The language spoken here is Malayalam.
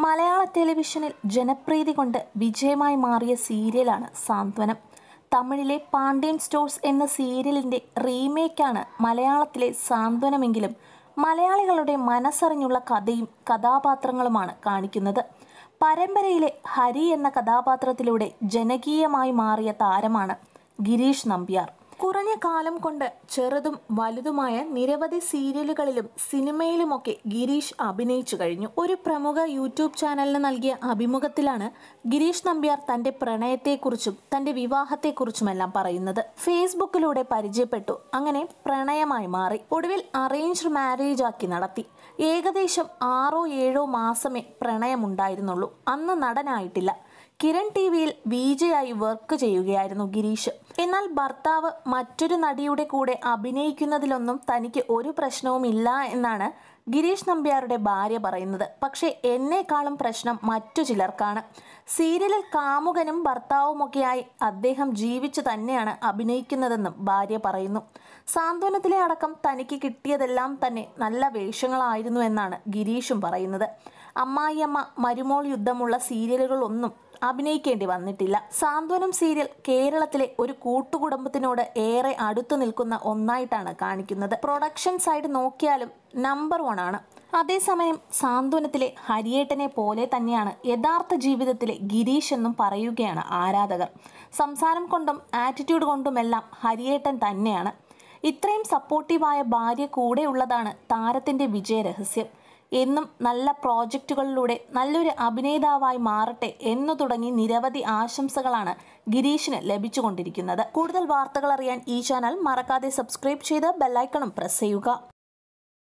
മലയാള ടെലിവിഷനിൽ ജനപ്രീതി കൊണ്ട് വിജയമായി മാറിയ സീരിയലാണ് സാന്ത്വനം തമിഴിലെ പാണ്ഡ്യൻ സ്റ്റോഴ്സ് എന്ന സീരിയലിൻ്റെ റീമേക്കാണ് മലയാളത്തിലെ സാന്ത്വനമെങ്കിലും മലയാളികളുടെ മനസ്സറിഞ്ഞുള്ള കഥയും കഥാപാത്രങ്ങളുമാണ് കാണിക്കുന്നത് പരമ്പരയിലെ ഹരി എന്ന കഥാപാത്രത്തിലൂടെ ജനകീയമായി മാറിയ താരമാണ് ഗിരീഷ് നമ്പ്യാർ കുറഞ്ഞ കാലം കൊണ്ട് ചെറുതും വലുതുമായ നിരവധി സീരിയലുകളിലും സിനിമയിലുമൊക്കെ ഗിരീഷ് അഭിനയിച്ചു കഴിഞ്ഞു ഒരു പ്രമുഖ യൂട്യൂബ് ചാനലിന് നൽകിയ അഭിമുഖത്തിലാണ് ഗിരീഷ് നമ്പ്യാർ തന്റെ പ്രണയത്തെക്കുറിച്ചും തന്റെ വിവാഹത്തെക്കുറിച്ചുമെല്ലാം പറയുന്നത് ഫേസ്ബുക്കിലൂടെ പരിചയപ്പെട്ടു അങ്ങനെ പ്രണയമായി മാറി ഒടുവിൽ അറേഞ്ച്ഡ് മാരേജ് ആക്കി നടത്തി ഏകദേശം ആറോ ഏഴോ മാസമേ പ്രണയമുണ്ടായിരുന്നുള്ളൂ അന്ന് നടനായിട്ടില്ല കിരൺ ടി വിയിൽ വിജയായി വർക്ക് ചെയ്യുകയായിരുന്നു ഗിരീഷ് എന്നാൽ ഭർത്താവ് മറ്റൊരു നടിയുടെ കൂടെ അഭിനയിക്കുന്നതിലൊന്നും തനിക്ക് ഒരു പ്രശ്നവുമില്ല എന്നാണ് ഗിരീഷ് നമ്പ്യാരുടെ ഭാര്യ പറയുന്നത് പക്ഷേ എന്നേക്കാളും പ്രശ്നം മറ്റു ചിലർക്കാണ് സീരിയലിൽ കാമുകനും ഭർത്താവുമൊക്കെയായി അദ്ദേഹം ജീവിച്ചു തന്നെയാണ് അഭിനയിക്കുന്നതെന്നും ഭാര്യ പറയുന്നു സാന്ത്വനത്തിലെ അടക്കം തനിക്ക് കിട്ടിയതെല്ലാം തന്നെ നല്ല വേഷങ്ങളായിരുന്നു എന്നാണ് ഗിരീഷും പറയുന്നത് അമ്മായിയമ്മ മരുമോൾ യുദ്ധമുള്ള സീരിയലുകളൊന്നും അഭിനയിക്കേണ്ടി വന്നിട്ടില്ല സാന്ത്വനം സീരിയൽ കേരളത്തിലെ ഒരു കൂട്ടുകുടുംബത്തിനോട് ഏറെ അടുത്തു നിൽക്കുന്ന ഒന്നായിട്ടാണ് കാണിക്കുന്നത് പ്രൊഡക്ഷൻ സൈഡ് നോക്കിയാലും നമ്പർ വൺ ആണ് അതേസമയം സാന്ത്വനത്തിലെ ഹരിയേട്ടനെ പോലെ തന്നെയാണ് യഥാർത്ഥ ജീവിതത്തിലെ ഗിരീഷ് എന്നും പറയുകയാണ് ആരാധകർ സംസാരം കൊണ്ടും ആറ്റിറ്റ്യൂഡ് കൊണ്ടുമെല്ലാം ഹരിയേട്ടൻ തന്നെയാണ് ഇത്രയും സപ്പോർട്ടീവായ ഭാര്യ കൂടെയുള്ളതാണ് താരത്തിന്റെ വിജയരഹസ്യം എന്നും നല്ല പ്രോജക്റ്റുകളിലൂടെ നല്ലൊരു അഭിനേതാവായി മാറട്ടെ എന്നു തുടങ്ങി നിരവധി ആശംസകളാണ് ഗിരീഷിന് ലഭിച്ചുകൊണ്ടിരിക്കുന്നത് കൂടുതൽ വാർത്തകൾ അറിയാൻ ഈ ചാനൽ മറക്കാതെ സബ്സ്ക്രൈബ് ചെയ്ത് ബെല്ലൈക്കണും പ്രസ് ചെയ്യുക